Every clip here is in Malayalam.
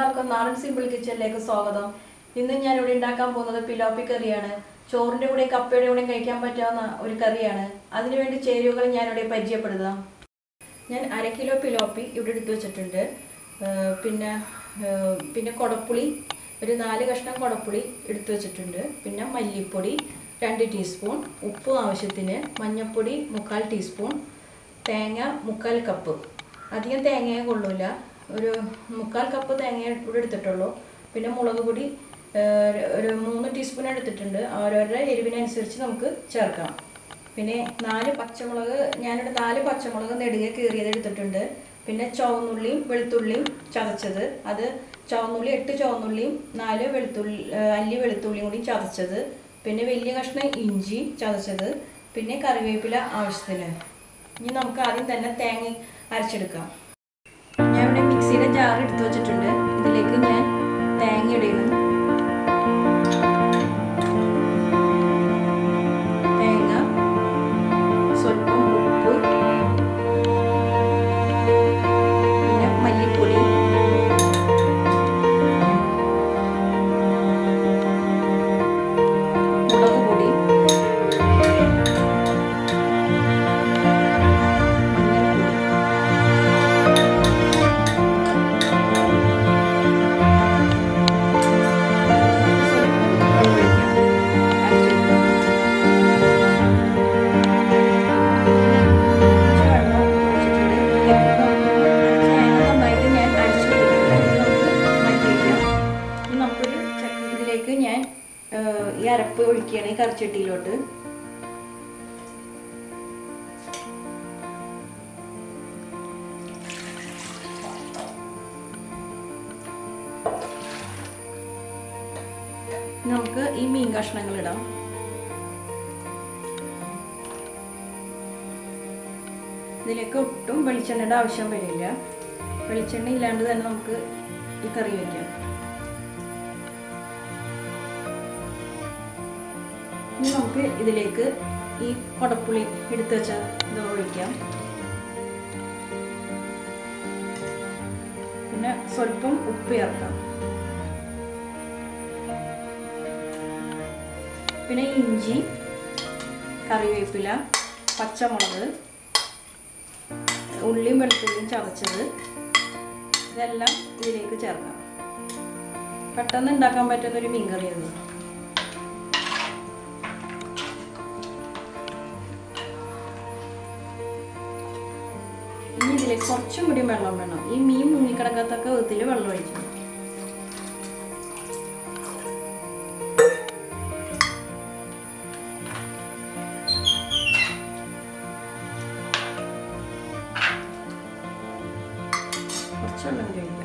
എല്ലാവർക്കും നാടൻ സിമ്പിൾ കിച്ചണിലേക്ക് സ്വാഗതം ഇന്ന് ഞാൻ ഇവിടെ ഉണ്ടാക്കാൻ പോകുന്നത് പിലോപ്പി കറിയാണ് ചോറിന്റെ കൂടെയും കപ്പയുടെ കൂടെയും കഴിക്കാൻ പറ്റാവുന്ന ഒരു കറിയാണ് അതിനുവേണ്ടി ചേരുവകൾ ഞാനിവിടെ പരിചയപ്പെടുത്താം ഞാൻ അര കിലോ പിലോപ്പി ഇവിടെ എടുത്തു വെച്ചിട്ടുണ്ട് ഏർ പിന്നെ ഏർ പിന്നെ കൊടപ്പുളി ഒരു നാല് കഷ്ണം കൊടപ്പുളി എടുത്തു വെച്ചിട്ടുണ്ട് പിന്നെ മല്ലിപ്പൊടി രണ്ട് ടീസ്പൂൺ ഉപ്പ് ആവശ്യത്തിന് മഞ്ഞൾപ്പൊടി മുക്കാൽ ടീസ്പൂൺ തേങ്ങ മുക്കാൽ കപ്പ് അധികം തേങ്ങയെ കൊള്ളൂല ഒരു മുക്കാൽ കപ്പ് തേങ്ങ ഇവിടെ എടുത്തിട്ടുള്ളൂ പിന്നെ മുളക് പൊടി ഏർ, ഒരു മൂന്ന് ടീസ്പൂൺ എടുത്തിട്ടുണ്ട് ഓരോരുടെ എരിവിനനുസരിച്ച് നമുക്ക് ചേർക്കാം പിന്നെ നാല് പച്ചമുളക് ഞാനിവിടെ നാല് പച്ചമുളക് നെടുകെ കീറിയത് എടുത്തിട്ടുണ്ട് പിന്നെ ചുവന്നുള്ളിയും വെളുത്തുള്ളിയും ചതച്ചത് അത് ചുവന്നുള്ളി എട്ട് ചുവന്നുള്ളിയും നാല് വെളുത്തുള്ളി ഏർ, അല്ലി വെളുത്തുള്ളിയും കൂടി ചതച്ചത് പിന്നെ വലിയ കഷ്ണം ഇഞ്ചി ചതച്ചത് പിന്നെ കറിവേപ്പില ആവശ്യത്തിന് ഇനി നമുക്ക് ആദ്യം തന്നെ തേങ്ങ അരച്ചെടുക്കാം ഞാൻ ഇവിടെ മിക്സിയുടെ ജാർ എടുത്തു വെച്ചിട്ടുണ്ട് ഇതിലേക്ക് ഞാൻ തേങ്ങ ഇടുന്നു തേങ്ങ സ്വല്പം ഉപ്പ് പിന്നെ മല്ലിപ്പൊടി മുളക് പൊടി മഞ്ഞൾപ്പൊടി ഇതിലേക്ക് ഞാൻ ഏഹ്, ഈ അരപ്പ് ഒഴിക്കുകയാണ് ഈ കറിച്ചട്ടിയിലോട്ട് ഇനി നമുക്ക് ഈ മീൻ കഷ്ണങ്ങൾ ഇടാം ഇതിലേക്ക് ഒട്ടും വെളിച്ചെണ്ണയുടെ ആവശ്യം വരില്ല വെളിച്ചെണ്ണ ഇല്ലാണ്ട് തന്നെ നമുക്ക് ഈ കറി വയ്ക്കാം ഇനി നമുക്ക് ഇതിലേക്ക് ഈ കൊടപ്പുളി എടുത്തു വെച്ച ഇത് ഒഴിക്കാം പിന്നെ സ്വല്പം ഉപ്പ് ചേർക്കാം പിന്നെ ഇഞ്ചി കറിവേപ്പില പച്ചമുളക് ഉള്ളിയും വെളുത്തുള്ളിയും ചതച്ചത് ഇതെല്ലാം ഇതിലേക്ക് ചേർക്കാം പെട്ടെന്ന് ഉണ്ടാക്കാൻ പറ്റുന്ന ഒരു മീൻ കറിയാണ് ഇനി ഇതിലേക്ക് കുറച്ചും കൂടി വെള്ളം വേണം ഈ മീൻ മുങ്ങിക്കിടക്കത്തക്ക വിധത്തിൽ വെള്ളം ഒഴിക്കണം കുറച്ച് വെള്ളം കൂടി ഒഴിക്കാം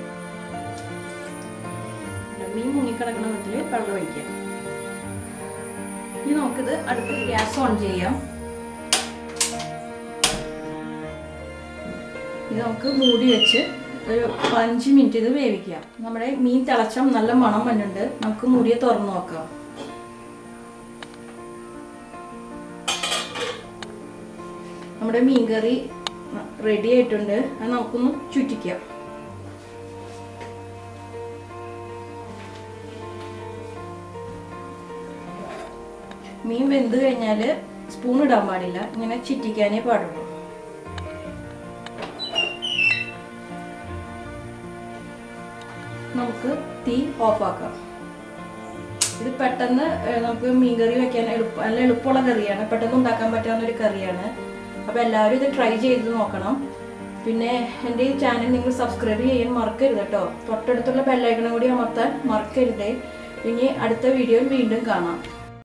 ഇല്ല, മീൻ മുങ്ങിക്കിടക്കുന്ന വിധത്തിൽ വെള്ളം ഒഴിക്കാം ഇനി നമുക്കിത് അടുപ്പിൽ ഗ്യാസ് ഓൺ ചെയ്യാം ഇത് നമുക്ക് മൂടി വെച്ച് ഒരു പതിനഞ്ച് മിനിറ്റ് ഇത് വേവിക്കാം നമ്മുടെ മീൻ തിളച്ച നല്ല മണം വന്നിട്ടുണ്ട് നമുക്ക് മൂടിയെ തുറന്നു നോക്കാം നമ്മുടെ മീൻകറി റെഡി ആയിട്ടുണ്ട് അത് നമുക്കൊന്ന് ചുറ്റിക്കാം മീൻ വെന്ത് കഴിഞ്ഞാൽ സ്പൂൺ ഇടാൻ പാടില്ല ഇങ്ങനെ ചിറ്റിക്കാനേ പാടുള്ളൂ നമുക്ക് തീ ഓഫാക്കാം ഇത് പെട്ടെന്ന് ഏഹ്, നമുക്ക് മീൻകറി വെക്കാൻ എളുപ്പ നല്ല എളുപ്പമുള്ള കറിയാണ് പെട്ടെന്ന് ഉണ്ടാക്കാൻ പറ്റാവുന്ന ഒരു കറിയാണ് അപ്പോൾ എല്ലാവരും ഇത് ട്രൈ ചെയ്ത് നോക്കണം പിന്നെ എൻ്റെ ഈ ചാനൽ നിങ്ങൾ സബ്സ്ക്രൈബ് ചെയ്യാൻ മറക്കരുത് കേട്ടോ തൊട്ടടുത്തുള്ള ബെല്ലൈക്കണും കൂടി അമർത്താൻ മറക്കരുതേ ഇനി അടുത്ത വീഡിയോയിൽ വീണ്ടും കാണാം